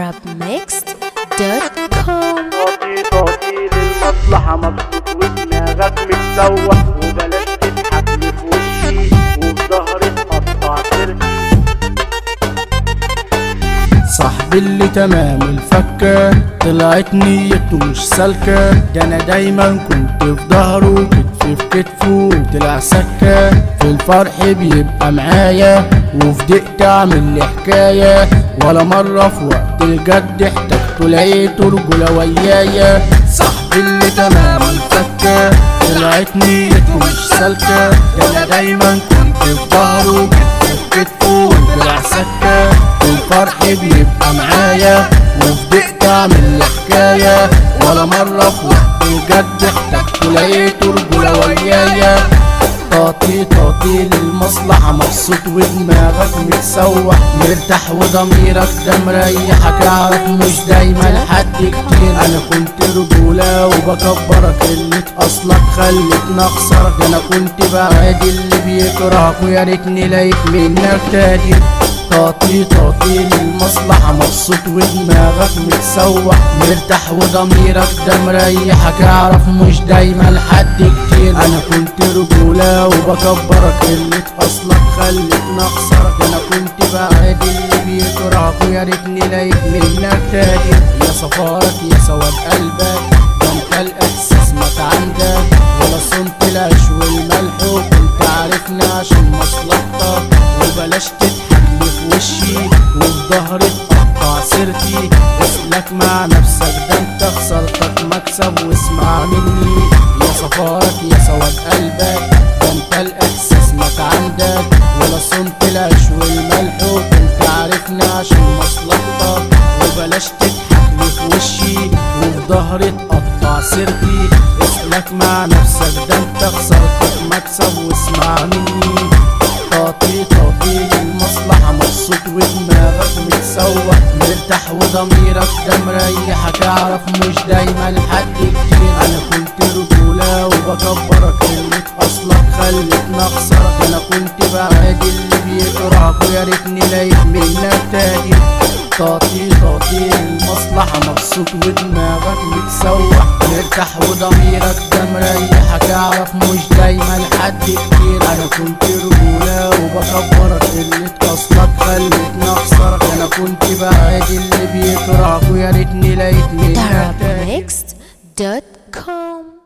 arabmixed.com طاطي طاطي للمصلحة مبسوط ودماغك متسوح وبلاش تضحك لي في وشي وفي ظهري تقطع سيرتي صاحبي اللي تمام الفكة طلعت نيته مش سالكة ده انا دايما كنت في ظهره كتفي في كتفه طلع سكة في الفرح بيبقى معايا وفي دقت اعمل لي حكاية ولا مرة في وقت الجد احتجته لقيته رجولة ويايا صاحبي اللي تمام الفكة طلعت نيته مش سالكة ده انا دايما كنت في ظهره كتفي في كتفه طلع سكة الفرح بيبقى معايا وفي دقت اعمل لي حكاية ولا مرة في وقت الجد احتجته لقيته رجولة ويايا طاطي طاطي للمصلحة مبسوط ودماغك متسوح مرتاح وضميرك ده مريحك اعرف مش دايما حد كتير انا كنت رجولة وبكبرك اللي اصلك خلتني اخسرك ده انا كنت بعادي اللي بيكرهك ويا ريتني لاقيت منك تاجر طاطي طاطي للمصلحة مبسوط ودماغك متسوح مرتاح وضميرك ده مريحك اعرف مش دايما حد كتير انا كنت رجولة وبكبرك اللي اصلك خلتني اخسرك انا كنت بعادي اللي بيكرهك ويا ريتني لاقيت منك تاجر يا صفارك يا سواد قلبك ده انت الاحساس ما عندك ولا صنت العيش والملح وكنت عارفني عشان مصلحتك وبلاش تضحك لي في وشي وفي ظهري تقطع سيرتي اسلك مع نفسك ده انت خسرتك مكسب واسمع مني يا صفارك يا سواد قلبك ده انت الاحساس ما عندك ولا صنت العيش والملح وكنت عارفني عشان مصلحتك وبلاش تضحك لي في وشي وفي ظهري تقطع سيرتي اسلك مع نفسك ده انت خسرتك مكسب واسمع مني طاطي طاطي للمصلحة مبسوط ودماغك متسوح مرتاح وضميرك ده مريحك اعرف مش دايما حد كتير انا كنت رجولة وبكبرك اللي اصلك خلتني اخسرك انا كنت بعادي اللي بيكرهك ويا ريتني لاقيت منك تاجر طاطي طاطي المصلحة مبسوط ودماغك متسوح مرتاح وضميرك ده مريحك اعرف مش دايما حد كتير انا كنت رجولة وبكبرك اللي اصلك خلتني اخسرك انا كنت بعادي اللي بيكرهك ويا ريتني لاقيت منك تاجر arabmixed.com